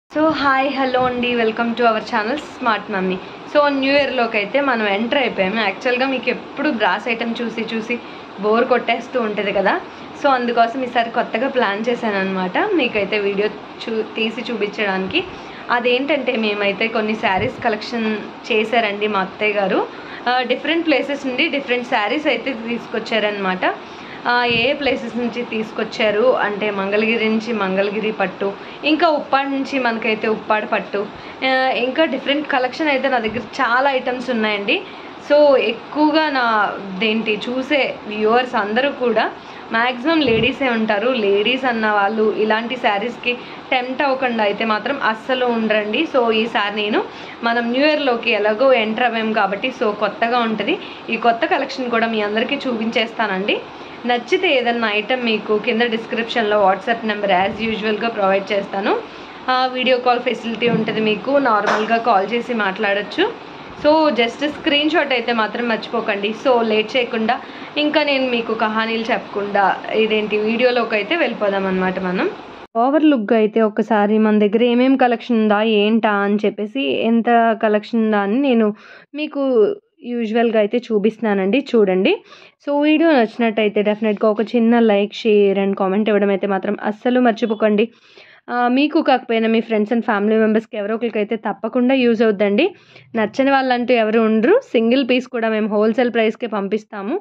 so hi hello అండి welcome to our channel smart mummy so new ఇయర్లోకి అయితే మనం ఎంటర్ అయిపోయాము యాక్చువల్గా మీకు ఎప్పుడు బ్రాస్ ఐటమ్ చూసి చూసి బోర్ కొట్టేస్తూ ఉంటుంది కదా సో అందుకోసం ఈసారి కొత్తగా ప్లాన్ చేశాను అనమాట మీకైతే వీడియో చూ తీసి చూపించడానికి అదేంటంటే మేమైతే కొన్ని శారీస్ కలెక్షన్ చేశారండి మా అత్తయ్య గారు డిఫరెంట్ ప్లేసెస్ నుండి డిఫరెంట్ శారీస్ అయితే తీసుకొచ్చారనమాట ఆ, ఏ ప్లేసెస్ నుంచి తీసుకొచ్చారు అంటే మంగళగిరి నుంచి మంగళగిరి పట్టు ఇంకా ఉప్పాడు నుంచి మనకైతే ఉప్పాడు పట్టు ఆ, ఇంకా డిఫరెంట్ కలెక్షన్ అయితే నా దగ్గర చాలా ఐటమ్స్ ఉన్నాయండి సో ఎక్కువగా నా దేంటి చూసే వ్యూవర్స్ అందరూ కూడా మ్యాక్సిమం లేడీసే ఉంటారు లేడీస్ అన్న వాళ్ళు ఇలాంటి శారీస్కి టెంప్ట్ అవ్వకుండా అయితే మాత్రం అస్సలు ఉండరండి సో ఈసారి నేను మనం న్యూ ఇయర్లోకి ఎలాగో ఎంటర్ అవ్వాము కాబట్టి సో కొత్తగా ఉంటుంది ఈ కొత్త కలెక్షన్ కూడా మీ అందరికీ చూపించేస్తానండి నచ్చితే ఏదన్నా ఐటెం మీకు కింద డిస్క్రిప్షన్లో వాట్సాప్ నెంబర్ యాజ్ యూజువల్గా ప్రొవైడ్ చేస్తాను ఆ, వీడియో కాల్ ఫెసిలిటీ ఉంటుంది మీకు నార్మల్గా కాల్ చేసి మాట్లాడొచ్చు సో జస్ట్ స్క్రీన్ షాట్ అయితే మాత్రం మర్చిపోకండి సో లేట్ చేయకుండా ఇంకా నేను మీకు కహానీలు చెప్పకుండా ఇదేంటి వీడియోలోకి అయితే వెళ్ళిపోదాం అనమాట మనం ఓవర్ లుక్ అయితే ఒకసారి మన దగ్గర ఏమేం కలెక్షన్ ఉందా ఏంటా అని చెప్పేసి ఎంత కలెక్షన్ ఉందా అని నేను మీకు యూజువల్గా అయితే చూపిస్తున్నానండి చూడండి సో వీడియో నచ్చినట్టయితే డెఫినెట్గా ఒక చిన్న లైక్ షేర్ అండ్ కామెంట్ ఇవ్వడం అయితే మాత్రం అస్సలు మర్చిపోకండి ఆ, మీకు కాకపోయినా మీ ఫ్రెండ్స్ అండ్ ఫ్యామిలీ మెంబర్స్కి ఎవరో ఒకరికి అయితే తప్పకుండా యూజ్ అవుద్దండి నచ్చని వాళ్ళంటూ ఎవరు ఉండరు సింగిల్ పీస్ కూడా మేము హోల్సేల్ ప్రైస్కే పంపిస్తాము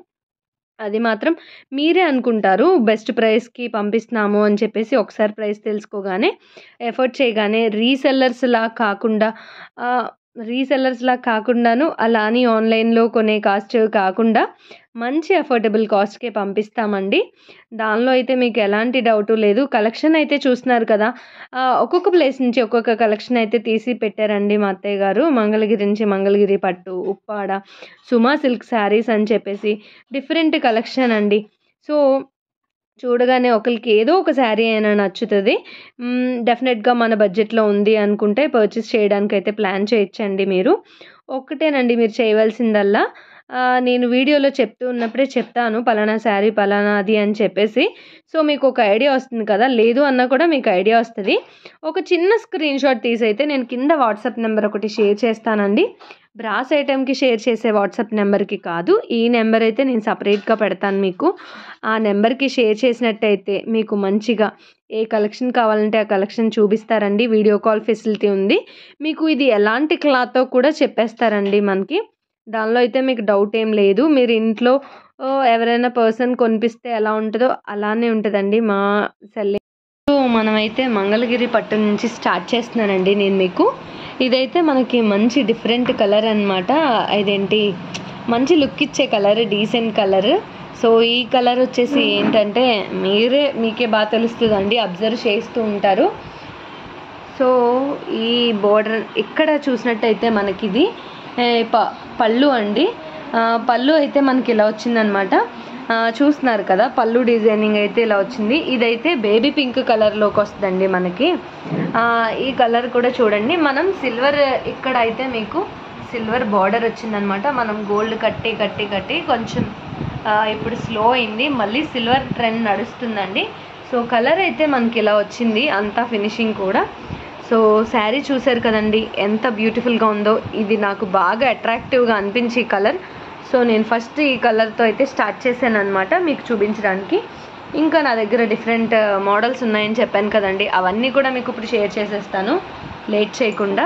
అది మాత్రం మీరే అనుకుంటారు బెస్ట్ ప్రైస్కి పంపిస్తున్నాము అని చెప్పేసి ఒకసారి ప్రైస్ తెలుసుకోగానే ఎఫర్ట్ చేయగానే రీసెల్లర్స్ లా కాకుండా రీసెల్లర్స్ లా కాకుండాను అలా అని ఆన్లైన్లో కొనే కాస్ట్ కాకుండా మంచి అఫోర్డబుల్ కాస్ట్కే పంపిస్తామండి దానిలో అయితే మీకు ఎలాంటి డౌటు లేదు కలెక్షన్ అయితే చూస్తున్నారు కదా ఆ, ఒక్కొక్క ప్లేస్ నుంచి ఒక్కొక్క కలెక్షన్ అయితే తీసి పెట్టారండి మా అత్తయ్య గారు మంగళగిరి నుంచి మంగళగిరి పట్టు ఉప్పాడ సుమా సిల్క్ శారీస్ అని చెప్పేసి డిఫరెంట్ కలెక్షన్ అండి సో చూడగానే ఒకరికి ఏదో ఒక శారీ అయినా నచ్చుతుంది డెఫినెట్గా మన బడ్జెట్లో ఉంది అనుకుంటే పర్చేస్ చేయడానికి అయితే ప్లాన్ చేయొచ్చండి మీరు ఒక్కటేనండి మీరు చేయవలసిందల్లా ఆ, నేను వీడియోలో చెప్తూ ఉన్నప్పుడే చెప్తాను పలానా శారీ పలానాది అని చెప్పేసి సో మీకు ఒక ఐడియా వస్తుంది కదా లేదు అన్నా కూడా మీకు ఐడియా వస్తుంది ఒక చిన్న స్క్రీన్ షాట్ తీసి అయితే నేను కింద వాట్సాప్ నెంబర్ ఒకటి షేర్ చేస్తానండి బ్రాస్ ఐటెంకి షేర్ చేసే వాట్సాప్ నెంబర్కి కాదు ఈ నెంబర్ అయితే నేను సపరేట్గా పెడతాను మీకు ఆ నెంబర్కి షేర్ చేసినట్టయితే మీకు మంచిగా ఏ కలెక్షన్ కావాలంటే ఆ కలెక్షన్ చూపిస్తారండి వీడియో కాల్ ఫెసిలిటీ ఉంది మీకు ఇది ఎలాంటి క్లాత్తో కూడా చెప్పేస్తారండి మనకి దానిలో అయితే మీకు డౌట్ ఏం లేదు మీరు ఇంట్లో ఆ, ఎవరైనా పర్సన్ కొనిపిస్తే ఎలా ఉంటుందో అలానే ఉంటుందండి మా సెల్లింగ్ సో మనమైతే మంగళగిరి పట్టు నుంచి స్టార్ట్ చేస్తున్నానండి నేను మీకు ఇదైతే మనకి మంచి డిఫరెంట్ కలర్ అన్నమాట ఇదేంటి మంచి లుక్ ఇచ్చే కలర్ డీసెంట్ కలర్ సో ఈ కలర్ వచ్చేసి ఏంటంటే మీరే మీకే బాగా తెలుస్తుందండి అబ్జర్వ్ చేస్తూ ఉంటారు సో ఈ బోర్డర్ ఇక్కడ చూసినట్టయితే మనకి ఇది ఏ, ప పళ్ళు అండి ఆ, పళ్ళు అయితే మనకి ఇలా వచ్చిందనమాట ఆ, చూస్తున్నారు కదా పళ్ళు డిజైనింగ్ అయితే ఇలా వచ్చింది ఇదైతే బేబీ పింక్ కలర్లోకి వస్తుందండి మనకి ఆ, ఈ కలర్ కూడా చూడండి మనం సిల్వర్ ఇక్కడ అయితే మీకు సిల్వర్ బార్డర్ వచ్చిందనమాట మనం గోల్డ్ కట్టి కట్టి కట్టి కొంచెం ఆ, ఇప్పుడు స్లో అయింది మళ్ళీ సిల్వర్ ట్రెండ్ నడుస్తుందండి సో కలర్ అయితే మనకి ఇలా వచ్చింది అంతా ఫినిషింగ్ కూడా సో శారీ చూశారు కదండి ఎంత బ్యూటిఫుల్గా ఉందో ఇది నాకు బాగా అట్రాక్టివ్గా అనిపించి కలర్ సో నేను ఫస్ట్ ఈ కలర్తో అయితే స్టార్ట్ చేశాను అనమాట మీకు చూపించడానికి ఇంకా నా దగ్గర డిఫరెంట్ మోడల్స్ ఉన్నాయని చెప్పాను కదండి అవన్నీ కూడా మీకు ఇప్పుడు షేర్ చేసేస్తాను లేట్ చేయకుండా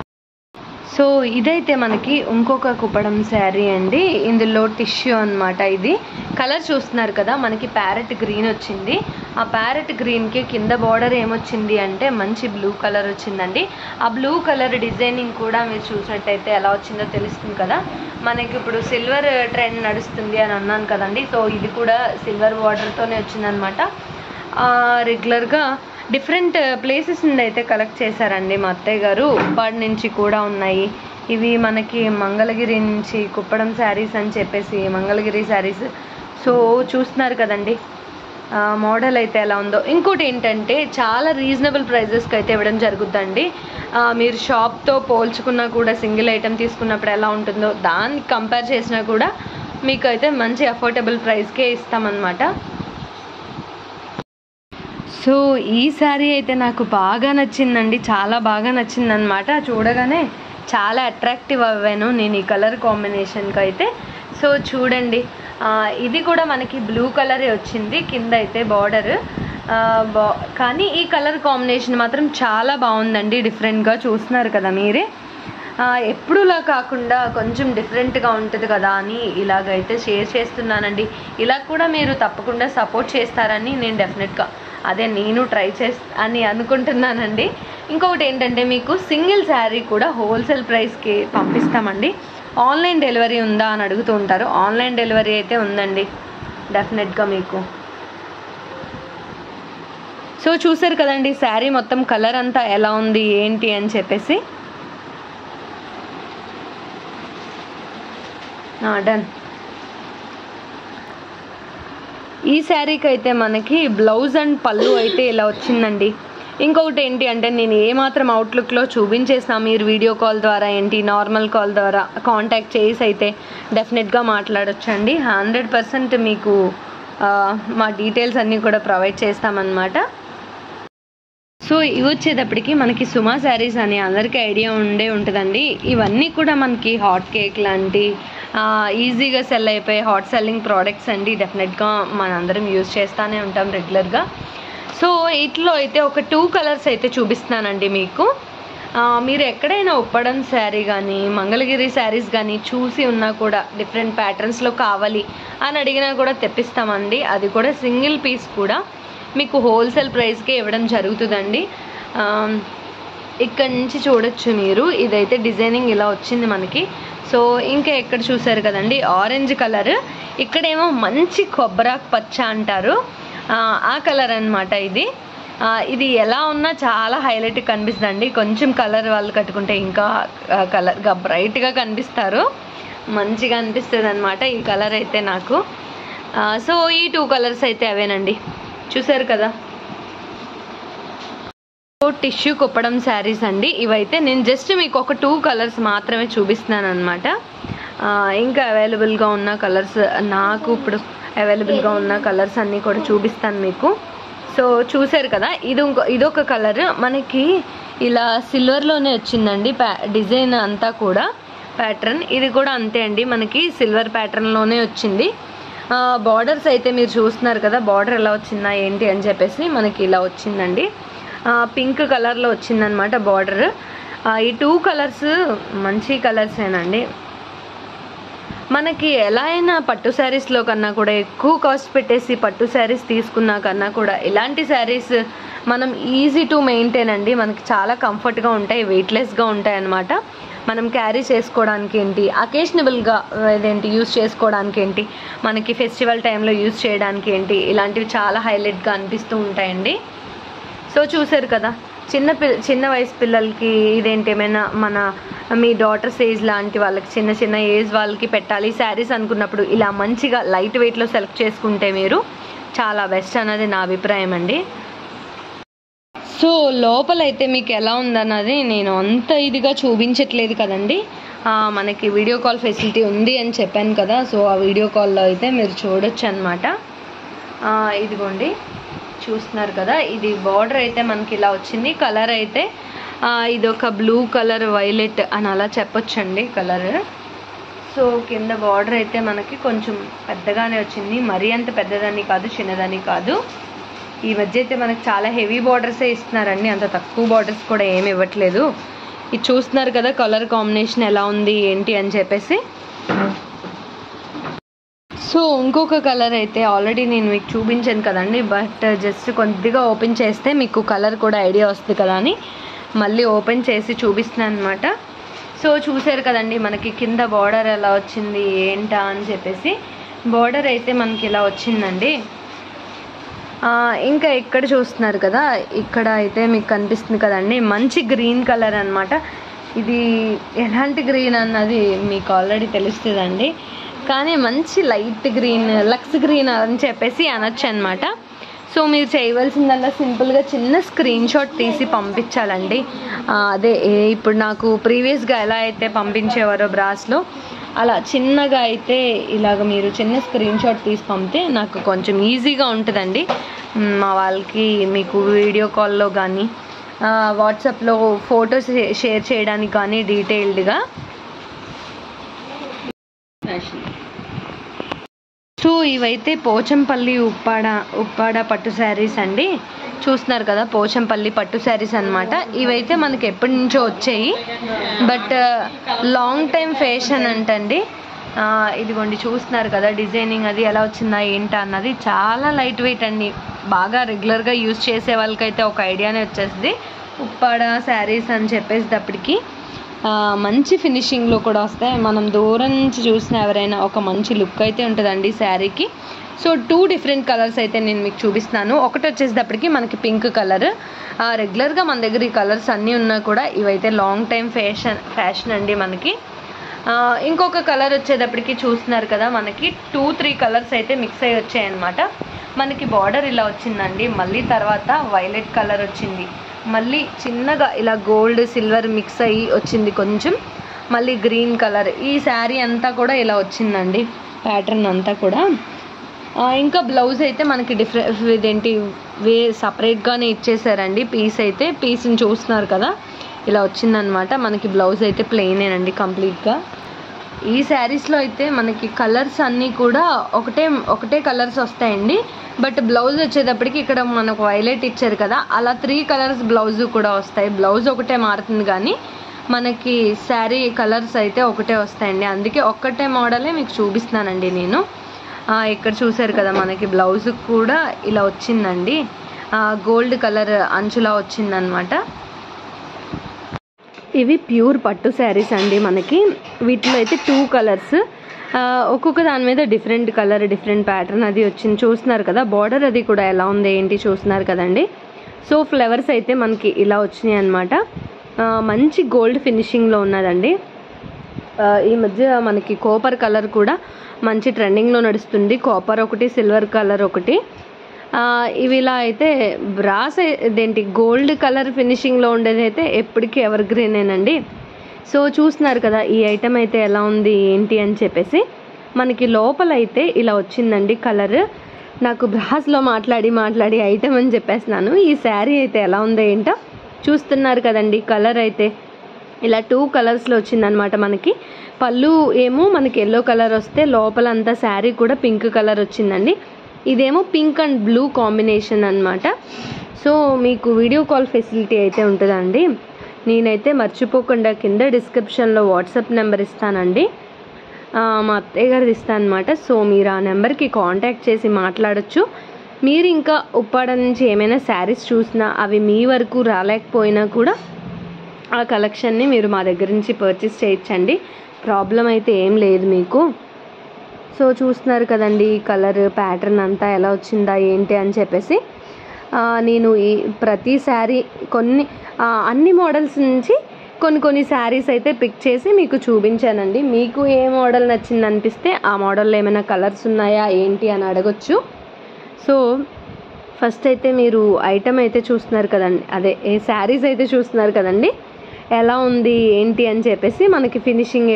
సో ఇదైతే మనకి ఇంకొక కుప్పడం శారీ అండి ఇందులో టిష్యూ అన్నమాట ఇది కలర్ చూస్తున్నారు కదా మనకి ప్యారెట్ గ్రీన్ వచ్చింది ఆ ప్యారెట్ గ్రీన్కి కింద బార్డర్ ఏమొచ్చింది అంటే మంచి బ్లూ కలర్ వచ్చిందండి ఆ బ్లూ కలర్ డిజైనింగ్ కూడా మీరు చూసినట్టయితే ఎలా వచ్చిందో తెలుస్తుంది కదా మనకి ఇప్పుడు సిల్వర్ ట్రెండ్ నడుస్తుంది అని అన్నాను కదండి సో ఇది కూడా సిల్వర్ బార్డర్తోనే వచ్చిందనమాట రెగ్యులర్గా డిఫరెంట్ ప్లేసెస్ నుండి అయితే కలెక్ట్ చేశారండి మా అత్తయ్య గారు ఉప్పాడి నుంచి కూడా ఉన్నాయి ఇవి మనకి మంగళగిరి నుంచి కుప్పడం శారీస్ అని చెప్పేసి మంగళగిరి శారీస్ సో చూస్తున్నారు కదండి ఆ, మోడల్ అయితే ఎలా ఉందో ఇంకోటి ఏంటంటే చాలా రీజనబుల్ ప్రైజెస్కి అయితే ఇవ్వడం జరుగుద్దండి ఆ, మీరు షాప్తో పోల్చుకున్నా కూడా సింగిల్ ఐటెం తీసుకున్నప్పుడు ఎలా ఉంటుందో దాన్ని కంపేర్ చేసినా కూడా మీకు అయితే మంచి అఫోర్డబుల్ ప్రైస్కే ఇస్తామన్నమాట సో సో ఈ శారీ అయితే నాకు బాగా నచ్చిందండి చాలా బాగా నచ్చింది అనమాట చూడగానే చాలా అట్రాక్టివ్ అవ్వాను నేను ఈ కలర్ కాంబినేషన్కి అయితే సో చూడండి ఆ, ఇది కూడా మనకి బ్లూ కలరే వచ్చింది కింద అయితే బార్డర్ బా కానీ ఈ కలర్ కాంబినేషన్ మాత్రం చాలా బాగుందండి డిఫరెంట్గా చూస్తున్నారు కదా మీరే ఆ, ఎప్పుడులా కాకుండా కొంచెం డిఫరెంట్గా ఉంటుంది కదా అని ఇలాగైతే షేర్ చేస్తున్నానండి ఇలా కూడా మీరు తప్పకుండా సపోర్ట్ చేస్తారని నేను డెఫినెట్గా అదే నేను ట్రై చేస్ అని అనుకుంటున్నానండి ఇంకొకటి ఏంటంటే మీకు సింగిల్ శారీ కూడా హోల్సేల్ ప్రైస్కి పంపిస్తామండి ఆన్లైన్ డెలివరీ ఉందా అని అడుగుతూ ఉంటారు ఆన్లైన్ డెలివరీ అయితే ఉందండి డెఫినెట్గా మీకు సో చూసారు కదండి శారీ మొత్తం కలర్ అంతా ఎలా ఉంది ఏంటి అని చెప్పేసి డన్ ఈ శారీకి అయితే మనకి బ్లౌజ్ అండ్ పళ్ళు అయితే ఇలా వచ్చిందండి ఇంకొకటి ఏంటి అంటే నేను ఏమాత్రం అవుట్లుక్లో చూపించేసిన మీరు వీడియో కాల్ ద్వారా ఏంటి నార్మల్ కాల్ ద్వారా కాంటాక్ట్ చేసి అయితే డెఫినెట్గా మాట్లాడొచ్చండి హండ్రెడ్ పర్సెంట్ మీకు ఆ, మా డీటెయిల్స్ అన్నీ కూడా ప్రొవైడ్ చేస్తామన్నమాట సో ఇవి వచ్చేటప్పటికి మనకి సుమా శారీస్ అని అందరికీ ఐడియా ఉండే ఉంటుందండి ఇవన్నీ కూడా మనకి హాట్ కేక్ లాంటి ఆ, ఈజీగా సెల్ అయిపోయే హాట్ సెల్లింగ్ ప్రోడక్ట్స్ అండి డెఫినెట్గా మనందరం యూజ్ చేస్తూనే ఉంటాం రెగ్యులర్గా సో వీటిలో అయితే ఒక టూ కలర్స్ అయితే చూపిస్తున్నానండి మీకు ఆ, మీరు ఎక్కడైనా ఉప్పడం శారీ కానీ మంగళగిరి శారీస్ కానీ చూసి ఉన్నా కూడా డిఫరెంట్ ప్యాటర్న్స్లో కావాలి అని అడిగినా కూడా తెప్పిస్తామండి అది కూడా సింగిల్ పీస్ కూడా మీకు హోల్సేల్ ప్రైస్కే ఇవ్వడం జరుగుతుందండి ఆ, ఇక్కడ నుంచి చూడొచ్చు మీరు ఇదైతే డిజైనింగ్ ఇలా వచ్చింది మనకి సో ఇంకా ఎక్కడ చూసారు కదండి ఆరెంజ్ కలర్ ఇక్కడేమో మంచి కొబ్బరాకు పచ్చ అంటారు ఆ, ఆ కలర్ అన్నమాట ఇది ఆ, ఇది ఎలా ఉన్నా చాలా హైలైట్ కనిపిస్తుందండి కొంచెం కలర్ వాళ్ళు కట్టుకుంటే ఇంకా కలర్గా బ్రైట్గా కనిపిస్తారు మంచిగా అనిపిస్తుంది అనమాట ఈ కలర్ అయితే నాకు ఆ, సో ఈ టూ కలర్స్ అయితే అవేనండి చూసారు కదా సో టిష్యూ కుప్పడం శారీస్ అండి ఇవైతే నేను జస్ట్ మీకు ఒక టూ కలర్స్ మాత్రమే చూపిస్తున్నాను అనమాట ఇంకా అవైలబుల్గా ఉన్న కలర్స్ నాకు ఇప్పుడు అవైలబుల్గా ఉన్న కలర్స్ అన్నీ కూడా చూపిస్తాను మీకు సో చూసారు కదా ఇది ఇంకో ఇదొక కలర్ మనకి ఇలా సిల్వర్లోనే వచ్చిందండి ప్యా డిజైన్ అంతా కూడా ప్యాటర్న్ ఇది కూడా అంతే అండి మనకి సిల్వర్ ప్యాటర్న్లోనే వచ్చింది బార్డర్స్ అయితే మీరు చూస్తున్నారు కదా బార్డర్ ఎలా వచ్చిందా ఏంటి అని చెప్పేసి మనకి ఇలా వచ్చిందండి పింక్ కలర్లో వచ్చిందనమాట బార్డర్ ఈ టూ కలర్స్ మంచి కలర్సేనండి మనకి ఎలా అయినా పట్టు శారీస్లో కన్నా కూడా ఎక్కువ కాస్ట్ పెట్టేసి పట్టు శారీస్ తీసుకున్నా కన్నా కూడా ఇలాంటి శారీస్ మనం ఈజీ టు మెయింటైన్ అండి మనకి చాలా కంఫర్ట్గా ఉంటాయి వెయిట్లెస్గా ఉంటాయి అన్నమాట మనం క్యారీ చేసుకోవడానికి ఏంటి అకేషనబుల్గా ఇదేంటి యూస్ చేసుకోవడానికి ఏంటి మనకి ఫెస్టివల్ టైంలో యూస్ చేయడానికి ఏంటి ఇలాంటివి చాలా హైలైట్గా అనిపిస్తూ ఉంటాయండి సో చూసారు కదా చిన్న పిల్ల చిన్న వయసు పిల్లలకి ఇదేంటి ఏమైనా మన మీ డాటర్స్ ఏజ్ లాంటి వాళ్ళకి చిన్న చిన్న ఏజ్ వాళ్ళకి పెట్టాలి శారీస్ అనుకున్నప్పుడు ఇలా మంచిగా లైట్ వెయిట్లో సెలెక్ట్ చేసుకుంటే మీరు చాలా బెస్ట్ అన్నది నా అభిప్రాయం అండి సో లోపలైతే మీకు ఎలా ఉందన్నది నేను అంత ఇదిగా చూపించట్లేదు కదండి ఆ, మనకి వీడియో కాల్ ఫెసిలిటీ ఉంది అని చెప్పాను కదా సో ఆ వీడియో కాల్లో అయితే మీరు చూడొచ్చు అనమాట ఇదిగోండి చూస్తున్నారు కదా ఇది బార్డర్ అయితే మనకి ఇలా వచ్చింది కలర్ అయితే ఆ, ఇది ఒక బ్లూ కలర్ వైలెట్ అని అలా చెప్పొచ్చండి కలర్ సో కింద బార్డర్ అయితే మనకి కొంచెం పెద్దగానే వచ్చింది మరీ అంత పెద్దదని కాదు చిన్నదని కాదు ఈ మధ్య అయితే మనకి చాలా హెవీ బార్డర్సే ఇస్తున్నారండి అంత తక్కువ బార్డర్స్ కూడా ఏమి ఇవ్వట్లేదు ఇది చూస్తున్నారు కదా కలర్ కాంబినేషన్ ఎలా ఉంది ఏంటి అని చెప్పేసి సో ఇంకొక కలర్ అయితే ఆల్రెడీ నేను మీకు చూపించాను కదండి బట్ జస్ట్ కొద్దిగా ఓపెన్ చేస్తే మీకు కలర్ కూడా ఐడియా వస్తుంది కదా అని మళ్ళీ ఓపెన్ చేసి చూపిస్తున్నాను అనమాట సో చూసారు కదండి మనకి కింద బార్డర్ ఎలా వచ్చింది ఏంటా అని చెప్పేసి బార్డర్ అయితే మనకి ఇలా వచ్చిందండి ఆ, ఇంకా ఇక్కడ చూస్తున్నారు కదా ఇక్కడ అయితే మీకు కనిపిస్తుంది కదండి మంచి గ్రీన్ కలర్ అన్నమాట ఇది ఎలాంటి గ్రీన్ అన్నది మీకు ఆల్రెడీ తెలుస్తుందండి కానీ మంచి లైట్ గ్రీన్ లక్స్ గ్రీన్ అని చెప్పేసి అనొచ్చు అనమాట సో మీరు చేయవలసిందల్లా సింపుల్గా చిన్న స్క్రీన్ షాట్ తీసి పంపించాలండి ఆ, అదే ఏ- ఇప్పుడు నాకు ప్రీవియస్గా ఎలా అయితే పంపించేవారో బ్రాస్లో అలా చిన్నగా అయితే ఇలాగ మీరు చిన్న స్క్రీన్ షాట్ తీసి పంపితే నాకు కొంచెం ఈజీగా ఉంటుందండి మ్, మా వాళ్ళకి మీకు వీడియో కాల్లో కానీ వాట్సాప్లో ఫొటోస్ షేర్ చేయడానికి కానీ డీటెయిల్డ్గా సో ఇవైతే పోచంపల్లి ఉప్పాడ ఉప్పాడ పట్టు శారీస్ అండి చూస్తున్నారు కదా పోచంపల్లి పట్టు శారీస్ అన్నమాట ఇవైతే మనకి ఎప్పటి నుంచో వచ్చాయి బట్ లాంగ్ టైం ఫ్యాషన్ అంటండి ఆ, ఇదిగోండి చూస్తున్నారు కదా డిజైనింగ్ అది ఎలా వచ్చిందా ఏంటా అన్నది చాలా లైట్ వెయిట్ అండి బాగా రెగ్యులర్గా యూజ్ చేసే వాళ్ళకైతే ఒక ఐడియానే వచ్చేస్తుంది ఉప్పాడ శారీస్ అని చెప్పేసేటప్పటికి ఆ, మంచి ఫినిషింగ్లో కూడా వస్తాయి మనం దూరం నుంచి చూసిన ఎవరైనా ఒక మంచి లుక్ అయితే ఉంటుందండి శారీకి సో టూ డిఫరెంట్ కలర్స్ అయితే నేను మీకు చూపిస్తున్నాను ఒకటి వచ్చేసేటప్పటికి మనకి పింక్ కలర్ రెగ్యులర్గా మన దగ్గర ఈ కలర్స్ అన్నీ ఉన్నా కూడా ఇవైతే లాంగ్ టైం ఫ్యాషన్ ఫ్యాషన్ అండి మనకి ఆ, ఇంకొక కలర్ వచ్చేటప్పటికి చూస్తున్నారు కదా మనకి టూ త్రీ కలర్స్ అయితే మిక్స్ అయ్యి వచ్చాయన్నమాట మనకి బార్డర్ ఇలా వచ్చిందండి మళ్ళీ తర్వాత వైలెట్ కలర్ వచ్చింది మళ్ళీ చిన్నగా ఇలా గోల్డ్ సిల్వర్ మిక్స్ అయ్యి వచ్చింది కొంచెం మళ్ళీ గ్రీన్ కలర్ ఈ శారీ అంతా కూడా ఇలా వచ్చిందండి ప్యాటర్న్ అంతా కూడా ఆ, ఇంకా బ్లౌజ్ అయితే మనకి డిఫరెంట్ ఇదేంటి వే సపరేట్గానే ఇచ్చేసారండి పీస్ అయితే పీస్ని చూస్తున్నారు కదా ఇలా వచ్చిందనమాట మనకి బ్లౌజ్ అయితే ప్లెయినేనండి కంప్లీట్గా ఈ శారీస్లో అయితే మనకి కలర్స్ అన్నీ కూడా ఒకటే ఒకటే కలర్స్ వస్తాయండి బట్ బ్లౌజ్ వచ్చేటప్పటికి ఇక్కడ మనకు వైలెట్ ఇచ్చారు కదా అలా త్రీ కలర్స్ బ్లౌజ్ కూడా వస్తాయి బ్లౌజ్ ఒకటే మారుతుంది కానీ మనకి శారీ కలర్స్ అయితే ఒకటే వస్తాయండి అందుకే ఒక్కటే మోడలే మీకు చూపిస్తున్నానండి నేను ఆ, ఇక్కడ చూసారు కదా మనకి బ్లౌజ్ కూడా ఇలా వచ్చిందండి గోల్డ్ కలర్ అంచులా వచ్చిందనమాట ఇవి ప్యూర్ పట్టు శారీస్ అండి మనకి వీటిలో అయితే టూ కలర్స్ ఒక్కొక్క దాని మీద డిఫరెంట్ కలర్ డిఫరెంట్ ప్యాటర్న్ అది వచ్చింది చూస్తున్నారు కదా బార్డర్ అది కూడా ఎలా ఉంది ఏంటి చూస్తున్నారు కదండి సో ఫ్లవర్స్ అయితే మనకి ఇలా వచ్చినాయి అనమాట మంచి గోల్డ్ ఫినిషింగ్లో ఉన్నదండి ఆ, ఈ మధ్య మనకి కాపర్ కలర్ కూడా మంచి ట్రెండింగ్లో నడుస్తుంది కాపర్ ఒకటి సిల్వర్ కలర్ ఒకటి ఆ, ఇవి ఇలా అయితే బ్రాస్ ఇదేంటి గోల్డ్ కలర్ ఫినిషింగ్లో ఉండేది అయితే ఎప్పటికీ ఎవర్ గ్రీనేనండి సో చూస్తున్నారు కదా ఈ ఐటెం అయితే ఎలా ఉంది ఏంటి అని చెప్పేసి మనకి లోపల అయితే ఇలా వచ్చిందండి కలర్ నాకు బ్రాస్లో మాట్లాడి మాట్లాడి ఐటెం అని చెప్పేస్తున్నాను ఈ శారీ అయితే ఎలా ఉందో ఏంటో చూస్తున్నారు కదండి కలర్ అయితే ఇలా టూ కలర్స్లో వచ్చిందనమాట మనకి పళ్ళు ఏమో మనకి ఎల్లో కలర్ వస్తే లోపల అంతా శారీ కూడా పింక్ కలర్ వచ్చిందండి ఇదేమో పింక్ అండ్ బ్లూ కాంబినేషన్ అన్నమాట సో మీకు వీడియో కాల్ ఫెసిలిటీ అయితే ఉంటుందండి నేనైతే మర్చిపోకుండా కింద డిస్క్రిప్షన్లో వాట్సాప్ నెంబర్ ఇస్తానండి ఆ, మా అత్తయ్య గారిది ఇస్తాను అనమాట సో మీరు ఆ నెంబర్కి కాంటాక్ట్ చేసి మాట్లాడొచ్చు మీరు ఇంకా ఉప్పాడ నుంచి ఏమైనా శారీస్ చూసినా అవి మీ వరకు రాలేకపోయినా కూడా ఆ కలెక్షన్ని మీరు మా దగ్గర నుంచి పర్చేస్ చేయొచ్చండి ప్రాబ్లం అయితే ఏం లేదు మీకు సో చూస్తున్నారు కదండి ఈ కలర్ ప్యాటర్న్ అంతా ఎలా వచ్చిందా ఏంటి అని చెప్పేసి ఆ, నేను ఈ ప్రతి శారీ కొన్ని ఆ, అన్ని మోడల్స్ నుంచి కొన్ని కొన్ని శారీస్ అయితే పిక్ చేసి మీకు చూపించానండి మీకు ఏ మోడల్ నచ్చింది అనిపిస్తే ఆ మోడల్లో ఏమైనా కలర్స్ ఉన్నాయా ఏంటి అని అడగొచ్చు సో ఫస్ట్ అయితే మీరు ఐటమ్ అయితే చూస్తున్నారు కదండి అదే ఏ శారీస్ అయితే చూస్తున్నారు కదండి ఎలా ఉంది ఏంటి అని చెప్పేసి మనకి ఫినిషింగ్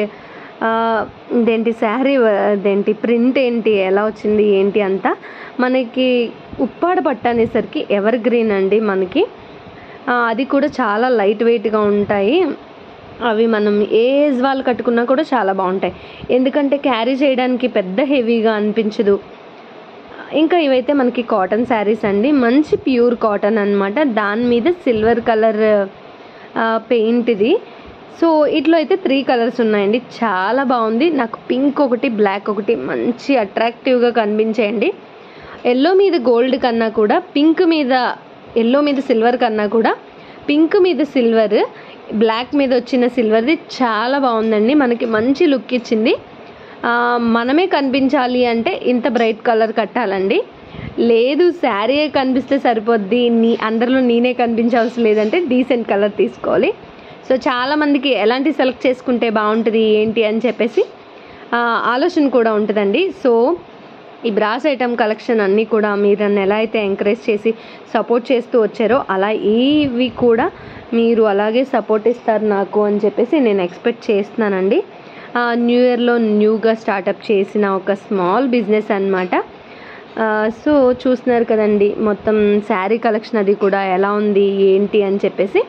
ఇదేంటి శారీ ఇదేంటి ప్రింట్ ఏంటి ఎలా వచ్చింది ఏంటి అంతా మనకి ఉప్పాడ పట్టు అనేసరికి ఎవర్ గ్రీన్ అండి మనకి ఆ, అది కూడా చాలా లైట్ వెయిట్గా ఉంటాయి అవి మనం ఏ ఏజ్ వాళ్ళు కట్టుకున్నా కూడా చాలా బాగుంటాయి ఎందుకంటే క్యారీ చేయడానికి పెద్ద హెవీగా అనిపించదు ఇంకా ఇవైతే మనకి కాటన్ శారీస్ అండి మంచి ప్యూర్ కాటన్ అన్నమాట దాని మీద సిల్వర్ కలర్ పెయింట్ ఇది సో ఇట్లో అయితే త్రీ కలర్స్ ఉన్నాయండి చాలా బాగుంది నాకు పింక్ ఒకటి బ్లాక్ ఒకటి మంచి అట్రాక్టివ్గా కనిపించేయండి ఎల్లో మీద గోల్డ్ కన్నా కూడా పింక్ మీద ఎల్లో మీద సిల్వర్ కన్నా కూడా పింక్ మీద సిల్వర్ బ్లాక్ మీద వచ్చిన సిల్వర్ది చాలా బాగుందండి మనకి మంచి లుక్ ఇచ్చింది ఆ, మనమే కనిపించాలి అంటే ఇంత బ్రైట్ కలర్ కట్టాలండి లేదు శారీ కనిపిస్తే సరిపోద్ది నీ అందరిలో నేనే కనిపించవలసిన లేదంటే డీసెంట్ కలర్ తీసుకోవాలి సో చాలామందికి ఎలాంటి సెలెక్ట్ చేసుకుంటే బాగుంటుంది ఏంటి అని చెప్పేసి ఆ, ఆలోచన కూడా ఉంటుందండి సో ఈ బ్రాస్ ఐటమ్ కలెక్షన్ అన్నీ కూడా మీరు నన్ను ఎలా అయితే ఎంకరేజ్ చేసి సపోర్ట్ చేస్తూ వచ్చారో అలా ఇవి కూడా మీరు అలాగే సపోర్ట్ ఇస్తారు నాకు అని చెప్పేసి నేను ఎక్స్పెక్ట్ చేస్తున్నానండి న్యూ ఇయర్లో న్యూగా స్టార్టప్ చేసిన ఒక స్మాల్ బిజినెస్ అనమాట సో చూస్తున్నారు కదండి మొత్తం శారీ కలెక్షన్ అది కూడా ఎలా ఉంది ఏంటి అని చెప్పేసి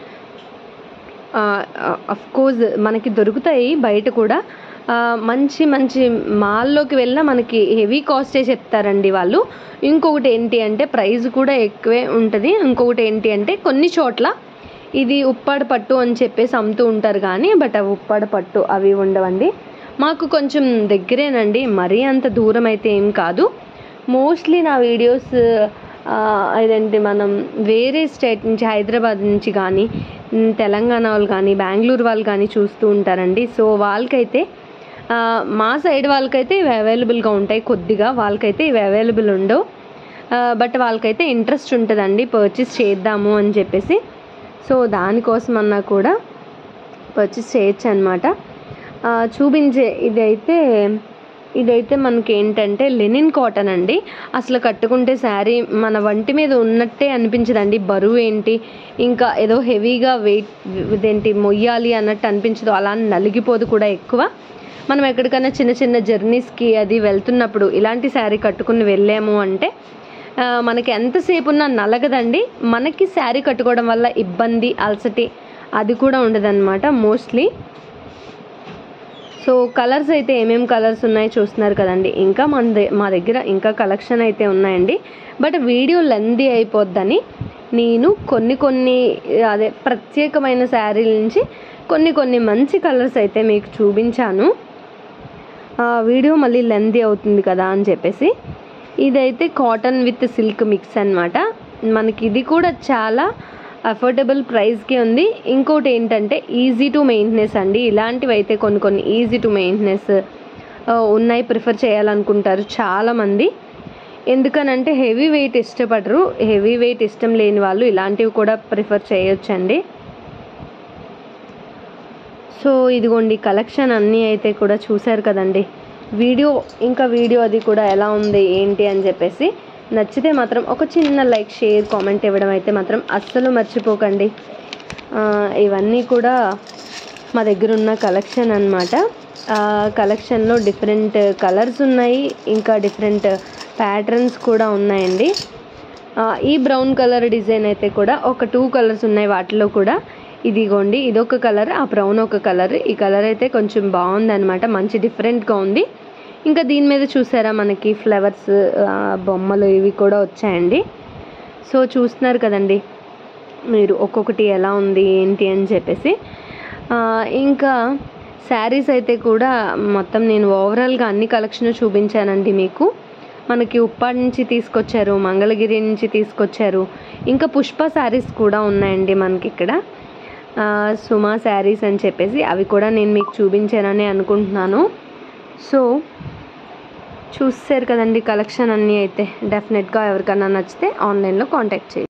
అఫ్ కోర్స్ మనకి దొరుకుతాయి బయట కూడా ఆ, మంచి మంచి మాల్లోకి వెళ్ళినా మనకి హెవీ కాస్టే చెప్తారండి వాళ్ళు ఇంకొకటి ఏంటి అంటే ప్రైస్ కూడా ఎక్కువే ఉంటుంది ఇంకొకటి ఏంటి అంటే కొన్ని చోట్ల ఇది ఉప్పాడ పట్టు అని చెప్పేసి అమ్ముతూ ఉంటారు కానీ బట్ అవి ఉప్పాడ పట్టు అవి ఉండవండి మాకు కొంచెం దగ్గరేనండి మరీ అంత దూరం అయితే ఏం కాదు మోస్ట్లీ నా వీడియోస్ ఇదేంటి మనం వేరే స్టేట్ నుంచి హైదరాబాద్ నుంచి కానీ ఉమ్, తెలంగాణ వాళ్ళు కానీ బెంగళూరు వాళ్ళు కానీ చూస్తూ ఉంటారండి సో వాళ్ళకైతే ఆ, మా సైడ్ వాళ్ళకైతే ఇవి అవైలబుల్గా ఉంటాయి కొద్దిగా వాళ్ళకైతే ఇవి అవైలబుల్ ఉండవు బట్ వాళ్ళకైతే ఇంట్రెస్ట్ ఉంటుందండి పర్చేస్ చేద్దాము అని చెప్పేసి సో దానికోసం అన్నా కూడా పర్చేస్ చేయొచ్చు అనమాట చూపించే ఇదైతే ఇదైతే మనకి ఏంటంటే లెనిన్ కాటన్ అండి అసలు కట్టుకుంటే శారీ మన వంటి మీద ఉన్నట్టే అనిపించదండి బరువు ఏంటి ఇంకా ఏదో హెవీగా వెయిట్ ఇదేంటి మొయ్యాలి అన్నట్టు అనిపించదు అలా నలిగిపోదు కూడా ఎక్కువ మనం ఎక్కడికైనా చిన్న చిన్న జర్నీస్కి అది వెళ్తున్నప్పుడు ఇలాంటి శారీ కట్టుకుని వెళ్ళాము అంటే ఆ, మనకి ఎంతసేపు ఉన్నా నలగదండి మనకి శారీ కట్టుకోవడం వల్ల ఇబ్బంది అలసటి అది కూడా ఉండదన్నమాట మోస్ట్లీ సో కలర్స్ అయితే ఏమేమి కలర్స్ ఉన్నాయో చూస్తున్నారు కదండి ఇంకా మన ద- మా దగ్గర ఇంకా కలెక్షన్ అయితే ఉన్నాయండి బట్ వీడియో లెందీ అయిపోద్దని నేను కొన్ని కొన్ని అదే ప్రత్యేకమైన శారీల నుంచి కొన్ని కొన్ని మంచి కలర్స్ అయితే మీకు చూపించాను ఆ వీడియో మళ్ళీ లెందీ అవుతుంది కదా అని చెప్పేసి ఇదైతే కాటన్ విత్ సిల్క్ మిక్స్ అన్నమాట మనకి ఇది కూడా చాలా అఫోర్డబుల్ ప్రైస్కి ఉంది ఇంకోటి ఏంటంటే ఈజీ టు మెయింటెనెన్స్ అండి ఇలాంటివి అయితే కొన్ని కొన్ని ఈజీ టు మెయింటెనెన్స్ ఉన్నాయి ప్రిఫర్ చేయాలనుకుంటారు చాలామంది ఎందుకనంటే హెవీ వెయిట్ ఇష్టపడరు హెవీ వెయిట్ ఇష్టం లేని వాళ్ళు ఇలాంటివి కూడా ప్రిఫర్ చేయొచ్చండి సో ఇదిగోండి కలెక్షన్ అన్నీ అయితే కూడా చూశారు కదండి వీడియో ఇంకా వీడియో అది కూడా ఎలా ఉంది ఏంటి అని చెప్పేసి నచ్చితే మాత్రం ఒక చిన్న లైక్ షేర్ కామెంట్ ఇవ్వడం అయితే మాత్రం అస్సలు మర్చిపోకండి ఆ, ఇవన్నీ కూడా మా దగ్గర ఉన్న కలెక్షన్ అనమాట కలెక్షన్లో డిఫరెంట్ కలర్స్ ఉన్నాయి ఇంకా డిఫరెంట్ ప్యాటర్న్స్ కూడా ఉన్నాయండి ఆ, ఈ బ్రౌన్ కలర్ డిజైన్ అయితే కూడా ఒక టూ కలర్స్ ఉన్నాయి వాటిలో కూడా ఇదిగోండి ఇదొక కలర్ ఆ బ్రౌన్ ఒక కలర్ ఈ కలర్ అయితే కొంచెం బాగుంది అనమాట మంచి డిఫరెంట్గా ఉంది ఇంకా దీని మీద చూసారా మనకి ఫ్లవర్స్ బొమ్మలు ఇవి కూడా వచ్చాయండి సో చూస్తున్నారు కదండి మీరు ఒక్కొక్కటి ఎలా ఉంది ఏంటి అని చెప్పేసి ఆ, ఇంకా శారీస్ అయితే కూడా మొత్తం నేను ఓవరాల్గా అన్ని కలెక్షన్ చూపించానండి మీకు మనకి ఉప్పాడ్ నుంచి తీసుకొచ్చారు మంగళగిరి నుంచి తీసుకొచ్చారు ఇంకా పుష్ప శారీస్ కూడా ఉన్నాయండి మనకి ఇక్కడ ఆ, సుమా శారీస్ అని చెప్పేసి అవి కూడా నేను మీకు చూపించానని అనుకుంటున్నాను సో చూసారు కదండి కలెక్షన్ అన్నీ అయితే డెఫినెట్గా ఎవరికైనా నచ్చితే ఆన్లైన్లో కాంటాక్ట్ చేయండి